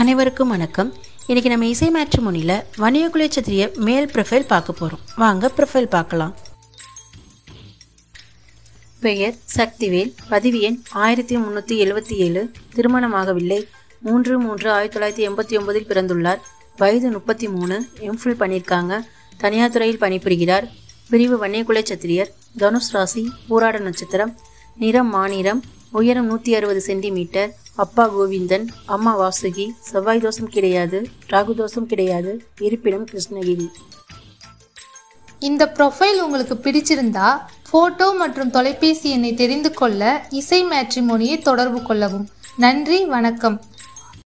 அனைவருக்கும் வணக்கம் இன்னைக்கு நம்ம இசை மேட்ரிமோனியில் வணிககுல சத்திரிய மேல் ப்ரொஃபைல் பார்க்க போகிறோம் வாங்க ப்ரொஃபைல் பார்க்கலாம் பெயர் சக்திவேல் பதிவு எண் ஆயிரத்தி முந்நூற்றி எழுபத்தி ஏழு திருமணமாகவில்லை மூன்று மூன்று ஆயிரத்தி தொள்ளாயிரத்தி எண்பத்தி ஒன்பதில் பிறந்துள்ளார் வயது முப்பத்தி மூணு எம்ஃபில் பண்ணியிருக்காங்க தனியார் துறையில் பணிபுரிகிறார் பிரிவு வன்னியகுல சத்திரியர் தனுஷ் ராசி பூராட நட்சத்திரம் நிறம் மாநிறம் உயரம் நூற்றி அறுபது சென்டிமீட்டர் அப்பா கோவிந்தன் அம்மா வாசுகி செவ்வாய் தோஷம் கிடையாது ராகு தோஷம் கிடையாது இருப்பிடம் கிருஷ்ணகிரி இந்த ப்ரொஃபைல் உங்களுக்கு பிடிச்சிருந்தா ஃபோட்டோ மற்றும் தொலைபேசி எண்ணை தெரிந்து கொள்ள இசை மேட்ரிமோனியை தொடர்பு கொள்ளவும் நன்றி வணக்கம்